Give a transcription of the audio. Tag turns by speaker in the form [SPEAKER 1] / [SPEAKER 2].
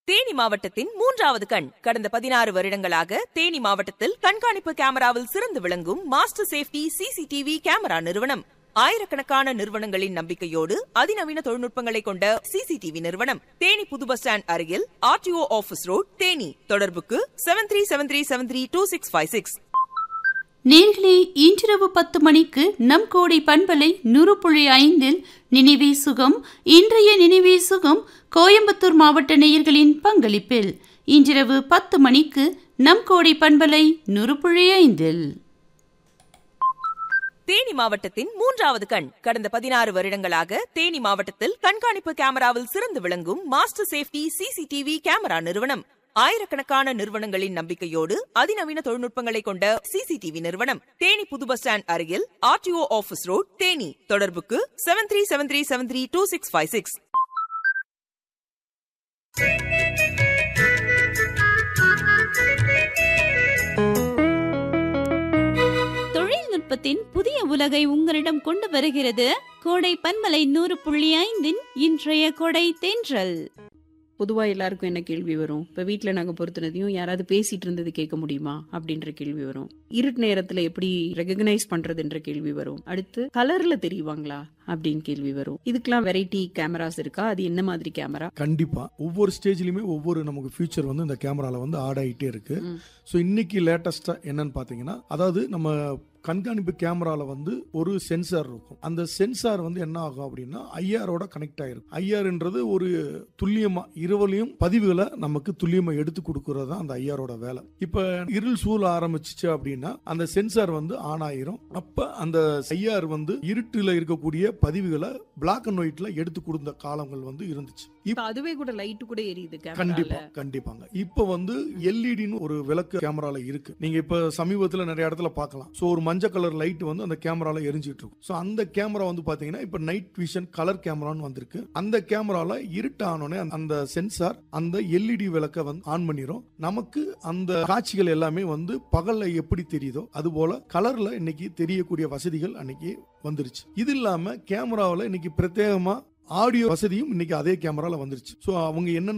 [SPEAKER 1] தேனி மாவட்டத்தின் மூன்றாவது கண் கடந்த பதினாறு வருடங்களாக தேனி மாவட்டத்தில் கண்காணிப்பு கேமராவில் சிறந்து விளங்கும் மாஸ்டர் சேஃப்டி சிசிடிவி கேமரா நிறுவனம் ஆயிரக்கணக்கான நிறுவனங்களின் நம்பிக்கையோடு அதிநவீன தொழில்நுட்பங்களை கொண்ட சிசிடிவி நிறுவனம் தேனி புது பஸ் ஸ்டாண்ட் அருகில் ஆர்டிஓ ஆபீஸ் ரோட் தேனி தொடர்புக்கு seven three seven three seven three two six five six
[SPEAKER 2] நேர்களே இன்றிரவு பத்து மணிக்கு நம் கோடை பண்பலை நூறு புள்ளி ஐந்தில் நினைவே சுகம் இன்றைய நினைவே சுகம் கோயம்புத்தூர் மாவட்ட நேயர்களின் பங்களிப்பில் இன்றிரவு பத்து மணிக்கு நம் கோடை பண்பலை நூறு புள்ளி ஐந்தில்
[SPEAKER 1] தேனி மாவட்டத்தின் மூன்றாவது கண் கடந்த பதினாறு வருடங்களாக தேனி மாவட்டத்தில் கண்காணிப்பு கேமராவில் சிறந்து விளங்கும் மாஸ்டர் சேஃப்டி சிசிடிவி கேமரா நிறுவனம் ஆயிரக்கணக்கான நிறுவனங்களின் நம்பிக்கையோடு அதிநவீன தொழில்நுட்பங்களை கொண்ட சிசிடிவி நிறுவனம் தேனி புது பஸ் ஸ்டாண்ட் அருகில் ஆர்டிஓ ஆபீஸ் ரோட் தேனி தொடர்புக்கு seven three seven three seven three two six five six
[SPEAKER 3] தொழில்நுட்பத்தின் புதிய உலகை உங்களிடம் கொண்டு வருகிறது கோடை பன்மலை நூறு புள்ளி ஐந்தின் இன்றைய கொடை தென்றல்
[SPEAKER 4] பொதுவாக எல்லாருக்கும் என்ன கேள்வி வரும் இப்போ வீட்டில் நாங்கள் பொறுத்துனதையும் யாராவது பேசிட்டு இருந்தது கேட்க முடியுமா அப்படின்ற கேள்வி வரும் இருட்டு நேரத்தில் எப்படி ரெகக்னைஸ் பண்றதுன்ற கேள்வி வரும் அடுத்து கலர்ல தெரியுவாங்களா அப்படின்னு கேள்வி வரும் இதுக்கெல்லாம் வெரைட்டி கேமராஸ் இருக்கா அது என்ன மாதிரி கேமரா
[SPEAKER 5] கண்டிப்பா ஒவ்வொரு ஸ்டேஜ்லயுமே ஒவ்வொரு நமக்கு ஃபியூச்சர் வந்து இந்த கேமரால வந்து ஆட் ஆகிட்டே இருக்கு
[SPEAKER 4] ம்.
[SPEAKER 5] ஸோ இன்னைக்கு லேட்டஸ்டா என்னன்னு பாத்தீங்கன்னா அதாவது நம்ம கண்காணிப்பு கேமரால வந்து ஒரு சென்சார் இருக்கும் அந்த சென்சார் வந்து என்ன ஆகும் அப்படின்னா ஐஆரோட கனெக்ட் ஆயிருக்கும் ஐஆர்ன்றது ஒரு துல்லியமா இரவுலையும் பதிவுகளை நமக்கு துல்லியமா எடுத்து கொடுக்கறது தான் அந்த ஐஆரோட வேலை இப்ப இருள் சூழ ஆரம்பிச்சிச்சு அப்படின்னா அந்த சென்சார் வந்து ஆன் ஆயிரும் அப்ப அந்த ஐஆர் வந்து இருட்டுல இருக்கக்கூடிய பதிவுகளை பிளாக் அண்ட் ஒயிட்ல எடுத்து கொடுத்த காலங்கள் வந்து இருந்துச்சு
[SPEAKER 4] இப்போ அதுவே கூட லைட் கூட எரியுது
[SPEAKER 5] கண்டிப்பா
[SPEAKER 4] கேமரா
[SPEAKER 5] கண்டிப்பாங்க இப்ப வந்து எல்இடின்னு ஒரு விளக்கு கேமரால இருக்கு நீங்க இப்ப சமீபத்துல நிறைய இடத்துல பார்க்கலாம் சோ ஒரு மஞ்சள் கலர் லைட் வந்து அந்த கேமரால எரிஞ்சிட்டு இருக்கும் சோ அந்த கேமரா வந்து பாத்தீங்கன்னா இப்ப நைட் விஷன் கலர் கேமரான்னு வந்திருக்கு அந்த கேமரால இருட்டு ஆனோடனே அந்த சென்சார் அந்த எல்இடி விளக்க வந்து ஆன் பண்ணிரும் நமக்கு அந்த காட்சிகள் எல்லாமே வந்து பகல்ல எப்படி தெரியுதோ அது போல கலர்ல இன்னைக்கு தெரியக்கூடிய வசதிகள் அன்னைக்கு வந்துருச்சு இது இல்லாம கேமராவில் இன்னைக்கு பிரத்யேகமா ஆடியோ வசதியும் இன்னைக்கு அதே கேமரால வந்துருச்சு ஸோ அவங்க என்னென்ன